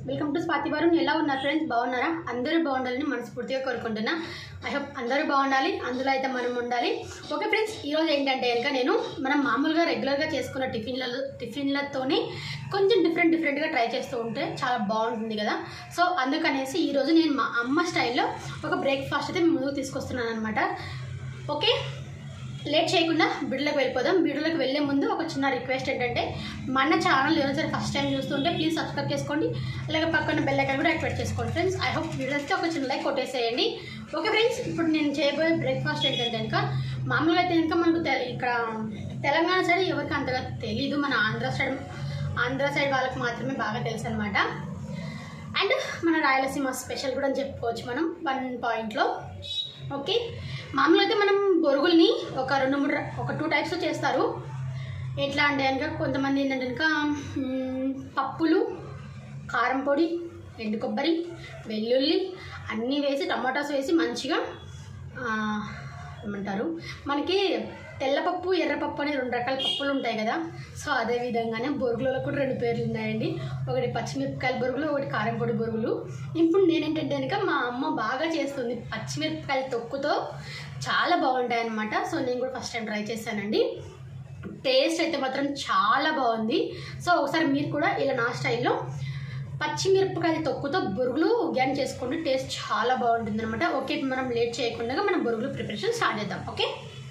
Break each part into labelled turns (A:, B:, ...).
A: welcome to Swathi Varun ఎలా ఉన్నారు friends బాగున్నారా అందరూ బాగుండాలని మనస్ఫూర్తిగా కోరుకుంటున్నా ఐ హోప్ అందరూ బాగుండాలి అందులో అయితే మనం ఉండాలి ఓకే ఫ్రెండ్స్ ఈరోజు ఏంటంటే కనుక నేను మనం మామూలుగా రెగ్యులర్గా చేసుకున్న టిఫిన్లలో టిఫిన్లతోనే కొంచెం డిఫరెంట్ డిఫరెంట్గా ట్రై చేస్తూ ఉంటే చాలా బాగుంటుంది కదా సో అందుకనేసి ఈరోజు నేను మా అమ్మ స్టైల్లో ఒక బ్రేక్ఫాస్ట్ అయితే మీ ముందుకు తీసుకొస్తున్నాను అనమాట ఓకే లేట్ చేయకుండా వీడియోలోకి వెళ్ళిపోదాం వీడియోలోకి వెళ్ళే ముందు ఒక చిన్న రిక్వెస్ట్ ఏంటంటే మన ఛానల్ ఎవరైనా సరే ఫస్ట్ టైం చూస్తుంటే ప్లీజ్ సబ్స్క్రైబ్ చేసుకోండి అలాగే పక్కన బెల్ ఐకాన్ కూడా యాక్టివేట్ చేసుకోండి ఫ్రెండ్స్ ఐ హోప్ వీడియో వస్తే ఒక చిన్న లైక్ కొట్టేసేయండి ఓకే ఫ్రెండ్స్ ఇప్పుడు నేను చేయబోయే బ్రేక్ఫాస్ట్ ఏంటంటే కనుక మామూలుగా అయితే కనుక మనకు తె- ఇక్కడ తెలంగాణ సైడ్ ఎవరికి అంతగా తెలీదు మన ఆంధ్ర సైడ్ ఆంధ్ర సైడ్ వాళ్ళకి మాత్రమే బాగా తెలుసు అనమాట అండ్ మన రాయలసీమ స్పెషల్ కూడా అని చెప్పుకోవచ్చు మనం వన్ పాయింట్లో ఓకే మామూలుగా అయితే మనం బొరుగుల్ని ఒక రెండు మూడు ర- ఒక టూ టైప్స్ చేస్తారు ఎట్లా అంటే కనుక కొంతమంది ఏంటంటే కనుక మ్, పప్పులు కారం పొడి ఎండు కొబ్బరి వెల్లుల్లి అన్నీ వేసి టమాటాస్ వేసి మంచిగా ఆ, ఏమంటారు మనకి తెల్లపప్పు ఎర్రపప్పు అనే రెండు రకాల పప్పులు ఉంటాయి కదా సో అదే విధంగానే బొరుగులలో కూడా రెండు పేర్లు ఉన్నాయండి ఒకటి పచ్చిమిరపకాయల బొరుగులు ఒకటి కారం పొడి బొరుగులు ఇప్పుడు నేనేంటంటే కనుక మా అమ్మ బాగా చేస్తుంది పచ్చిమిరపకాయల తొక్కుతో చాలా బాగుంటాయి అనమాట సో నేను కూడా ఫస్ట్ టైం ట్రై చేశానండి టేస్ట్ అయితే మాత్రం చాలా బాగుంది సో ఒకసారి మీరు కూడా ఇలా నా స్టైల్లో పచ్చిమిరపకాయల తొక్కుతో బొరుగులు గ్యాన్ చేసుకోండి టేస్ట్ చాలా బాగుంటుంది అనమాట ఓకే ఇప్పుడు మనం లేట్ చేయకుండా మనం బొరుగులు ప్రిపరేషన్ స్టార్ట్ చేద్దాం ఓకే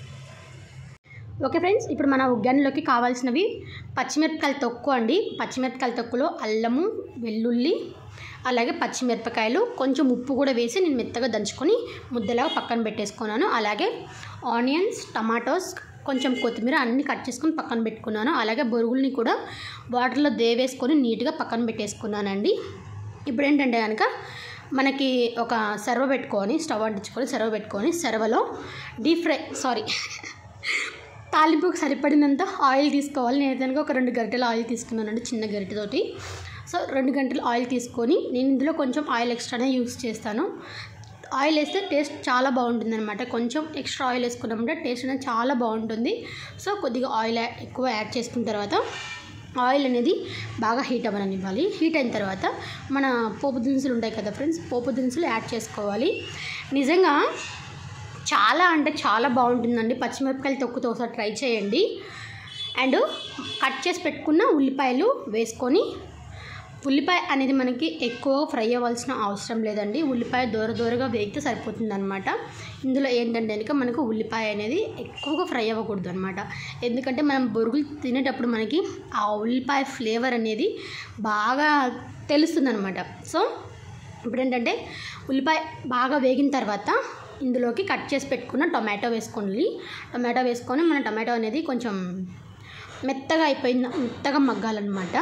A: ఓకే ఫ్రెండ్స్ ఇప్పుడు మన ఉగ్గానిలోకి కావాల్సినవి పచ్చిమిరపకాయల తొక్కు అండి పచ్చిమిరపకాయల తొక్కులో అల్లము వెల్లుల్లి అలాగే పచ్చిమిరపకాయలు కొంచెం ఉప్పు కూడా వేసి నేను మెత్తగా దంచుకొని ముద్దలాగా పక్కన పెట్టేసుకున్నాను అలాగే ఆనియన్స్ టమాటోస్ కొంచెం కొత్తిమీర అన్ని కట్ చేసుకొని పక్కన పెట్టుకున్నాను అలాగే బొరుగుల్ని కూడా వాటర్లో దేవేసుకొని నీట్గా పక్కన పెట్టేసుకున్నానండి ఇప్పుడు ఏంటంటే కనుక మనకి ఒక సర్వ పెట్టుకొని స్టవ్ అంటించుకొని సర్వ పెట్టుకొని సర్వలో డీప్ ఫ్రై సారీ తాలింపుకి సరిపడినంత ఆయిల్ తీసుకోవాలి నేను కనుక ఒక రెండు గంటల ఆయిల్ తీసుకున్నానండి చిన్న గరిటెతోటి సో రెండు గంటలు ఆయిల్ తీసుకొని నేను ఇందులో కొంచెం ఆయిల్ ఎక్స్ట్రానే యూస్ చేస్తాను ఆయిల్ వేస్తే టేస్ట్ చాలా బాగుంటుంది అనమాట కొంచెం ఎక్స్ట్రా ఆయిల్ వేసుకున్నామంటే టేస్ట్ అనేది చాలా బాగుంటుంది సో కొద్దిగా ఆయిల్ యా- ఎక్కువ యాడ్ చేసుకున్న తర్వాత ఆయిల్ అనేది బాగా హీట్ అవ్వనివ్వాలి హీట్ అయిన తర్వాత మన పోపు దినుసులు ఉంటాయి కదా ఫ్రెండ్స్ పోపు దినుసులు యాడ్ చేసుకోవాలి నిజంగా చాలా అంటే చాలా బాగుంటుందండి పచ్చిమిరపకాయలు తొక్కుతో ఒకసారి ట్రై చేయండి అండ్ కట్ చేసి పెట్టుకున్న ఉల్లిపాయలు వేసుకొని ఉల్లిపాయ అనేది మనకి ఎక్కువ ఫ్రై అవ్వాల్సిన అవసరం లేదండి ఉల్లిపాయ దూర దూరగా వేగితే సరిపోతుంది అనమాట ఇందులో ఏంటంటే కనుక మనకు ఉల్లిపాయ అనేది ఎక్కువగా ఫ్రై అవ్వకూడదు అనమాట ఎందుకంటే మనం బొరుగులు తినేటప్పుడు మనకి ఆ ఉల్లిపాయ ఫ్లేవర్ అనేది బాగా తెలుస్తుంది అనమాట సో ఇప్పుడు ఏంటంటే ఉల్లిపాయ బాగా వేగిన తర్వాత ఇందులోకి కట్ చేసి పెట్టుకున్న టొమాటో వేసుకోండి టొమాటో వేసుకొని మన టొమాటో అనేది కొంచెం మెత్తగా అయిపోయింది మెత్తగా మగ్గాలన్నమాట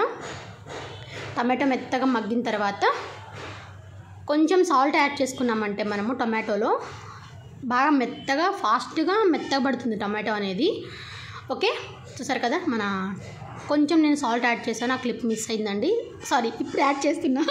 A: టమాటో మెత్తగా మగ్గిన తర్వాత కొంచెం సాల్ట్ యాడ్ చేసుకున్నామంటే మనము టొమాటోలో బాగా మెత్తగా ఫాస్ట్గా మెత్తగా పడుతుంది టమాటో అనేది ఓకే చూసారు కదా మన కొంచెం నేను సాల్ట్ యాడ్ చేశాను ఆ క్లిప్ మిస్ అయిందండి సారీ ఇప్పుడు యాడ్ చేస్తున్నా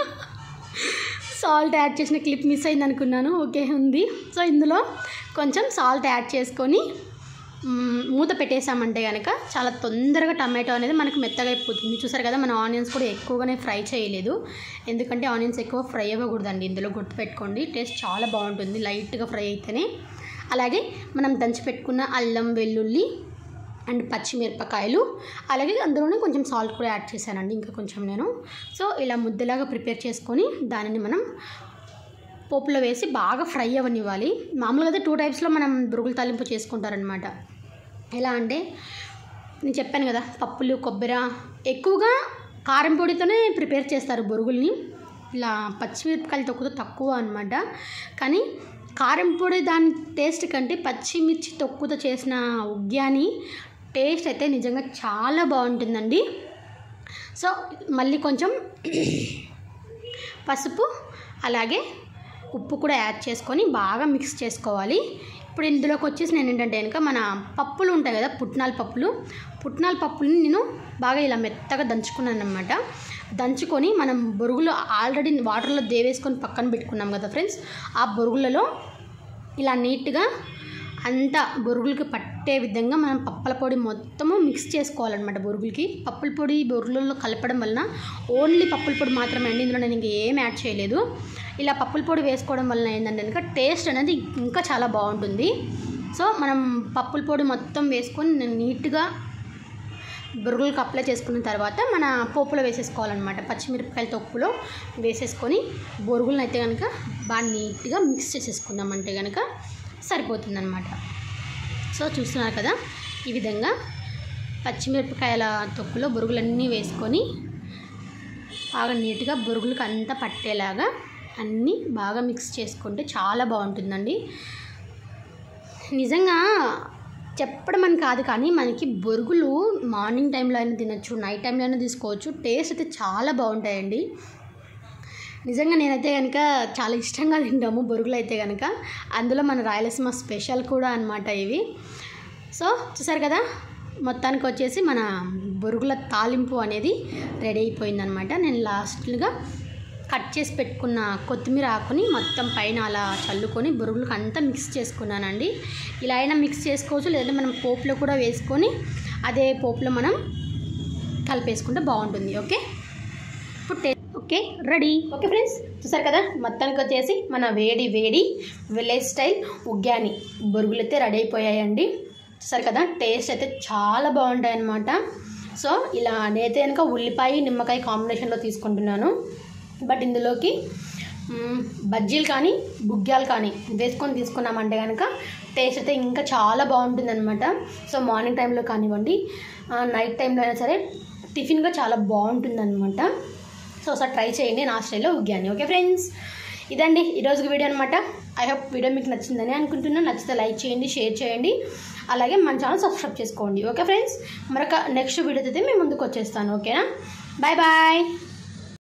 A: సాల్ట్ యాడ్ చేసిన క్లిప్ మిస్ అయింది అనుకున్నాను ఓకే ఉంది సో ఇందులో కొంచెం సాల్ట్ యాడ్ చేసుకొని మ్, మూత పెట్టేసామంటే కనుక చాలా తొందరగా టమాటో అనేది మనకు మెత్తగా అయిపోతుంది చూసారు కదా మన ఆనియన్స్ కూడా ఎక్కువగానే ఫ్రై చేయలేదు ఎందుకంటే ఆనియన్స్ ఎక్కువ ఫ్రై అవ్వకూడదండి ఇందులో గుర్తుపెట్టుకోండి టేస్ట్ చాలా బాగుంటుంది లైట్గా ఫ్రై అయితేనే అలాగే మనం దంచి పెట్టుకున్న అల్లం వెల్లుల్లి అండ్ పచ్చిమిరపకాయలు అలాగే అందులోనే కొంచెం సాల్ట్ కూడా యాడ్ చేశానండి ఇంకా కొంచెం నేను సో ఇలా ముద్దలాగా ప్రిపేర్ చేసుకొని దానిని మనం పోపులో వేసి బాగా ఫ్రై అవ్వనివ్వాలి మామూలుగా అయితే టూ టైప్స్లో మనం బురుగుల తాలింపు చేసుకుంటారనమాట ఎలా అంటే నేను చెప్పాను కదా పప్పులు కొబ్బరి ఎక్కువగా కారం పొడితోనే ప్రిపేర్ చేస్తారు బొరుగుల్ని ఇలా పచ్చిమిరపకాయలు తొక్కుతో తక్కువ అనమాట కానీ కారం పొడి దాని టేస్ట్ కంటే పచ్చిమిర్చి తొక్కుతో చేసిన ఉగ్యాని టేస్ట్ అయితే నిజంగా చాలా బాగుంటుందండి సో మళ్ళీ కొంచెం పసుపు అలాగే ఉప్పు కూడా యాడ్ చేసుకొని బాగా మిక్స్ చేసుకోవాలి ఇప్పుడు ఇందులోకి వచ్చేసి నేను ఏంటంటే కనుక మన పప్పులు ఉంటాయి కదా పుట్నాల పప్పులు పుట్నాల పప్పుని నేను బాగా ఇలా మెత్తగా దంచుకున్నాను అనమాట దంచుకొని మనం బొరుగులు ఆల్రెడీ వాటర్లో దేవేసుకొని పక్కన పెట్టుకున్నాం కదా ఫ్రెండ్స్ ఆ బొరుగులలో ఇలా నీట్గా అంతా బొరుగులకి పట్టే విధంగా మనం పప్పుల పొడి మొత్తము మిక్స్ చేసుకోవాలన్నమాట బొరుగులకి పప్పుల పొడి బొరుగులలో కలపడం వలన ఓన్లీ పప్పుల పొడి మాత్రమే అండి ఇందులో నేను ఇంకా ఏం యాడ్ చేయలేదు ఇలా పప్పుల పొడి వేసుకోవడం వలన ఏంటంటే కనుక టేస్ట్ అనేది ఇంకా చాలా బాగుంటుంది సో మనం పప్పుల పొడి మొత్తం వేసుకొని నేను నీట్గా బొరుగులకు అప్లై చేసుకున్న తర్వాత మన పోపులో వేసేసుకోవాలన్నమాట పచ్చిమిరపకాయల తొక్కులో వేసేసుకొని బొరుగులను అయితే కనుక బాగా నీట్గా మిక్స్ చేసేసుకున్నామంటే కనుక సరిపోతుందన్నమాట సో చూస్తున్నారు కదా ఈ విధంగా పచ్చిమిరపకాయల తొక్కులో బొరుగులన్నీ వేసుకొని బాగా నీట్గా బొరుగులకు అంతా పట్టేలాగా అన్నీ బాగా మిక్స్ చేసుకుంటే చాలా బాగుంటుందండి నిజంగా చెప్పడం అని కాదు కానీ మనకి బొరుగులు మార్నింగ్ టైంలో అయినా తినచ్చు నైట్ టైంలో అయినా తీసుకోవచ్చు టేస్ట్ అయితే చాలా బాగుంటాయండి నిజంగా నేనైతే కనుక చాలా ఇష్టంగా తింటాము బొరుగులు అయితే కనుక అందులో మన రాయలసీమ స్పెషల్ కూడా అనమాట ఇవి సో చూసారు కదా మొత్తానికి వచ్చేసి మన బొరుగుల తాలింపు అనేది రెడీ అయిపోయిందనమాట నేను లాస్ట్గా కట్ చేసి పెట్టుకున్న కొత్తిమీర ఆకుని మొత్తం పైన అలా చల్లుకొని బొరుగులకు అంతా మిక్స్ చేసుకున్నానండి ఇలా అయినా మిక్స్ చేసుకోవచ్చు లేదంటే మనం పోపులో కూడా వేసుకొని అదే పోపులో మనం కలిపేసుకుంటే బాగుంటుంది ఓకే ఇప్పుడు టే ఓకే రెడీ ఓకే ఫ్రెండ్స్ చూసారు కదా మొత్తానికి వచ్చేసి మన వేడి వేడి విలేజ్ స్టైల్ ఉగ్గాని బొరుగులు అయితే రెడీ అయిపోయాయండి చూసారు కదా టేస్ట్ అయితే చాలా బాగుంటాయి అన్నమాట సో ఇలా నేనైతే కనుక ఉల్లిపాయ నిమ్మకాయ కాంబినేషన్లో తీసుకుంటున్నాను బట్ ఇందులోకి మ్, బజ్జీలు కానీ బుగ్గ్యాలు కానీ వేసుకొని తీసుకున్నామంటే కనుక టేస్ట్ అయితే ఇంకా చాలా బాగుంటుంది అనమాట సో మార్నింగ్ టైంలో కానివ్వండి ఆ, నైట్ టైంలో అయినా సరే టిఫిన్గా చాలా బాగుంటుంది అనమాట సో ఒకసారి ట్రై చేయండి నా స్టైల్లో ఉగ్గాని ఓకే ఫ్రెండ్స్ ఇదండి ఈరోజుకి వీడియో అనమాట ఐ హోప్ వీడియో మీకు నచ్చిందని అనుకుంటున్నాను నచ్చితే లైక్ చేయండి షేర్ చేయండి అలాగే మన ఛానల్ సబ్స్క్రైబ్ చేసుకోండి ఓకే ఫ్రెండ్స్ మరొక నెక్స్ట్ వీడియోతో అయితే మేము ముందుకు వచ్చేస్తాను ఓకేనా బాయ్ బాయ్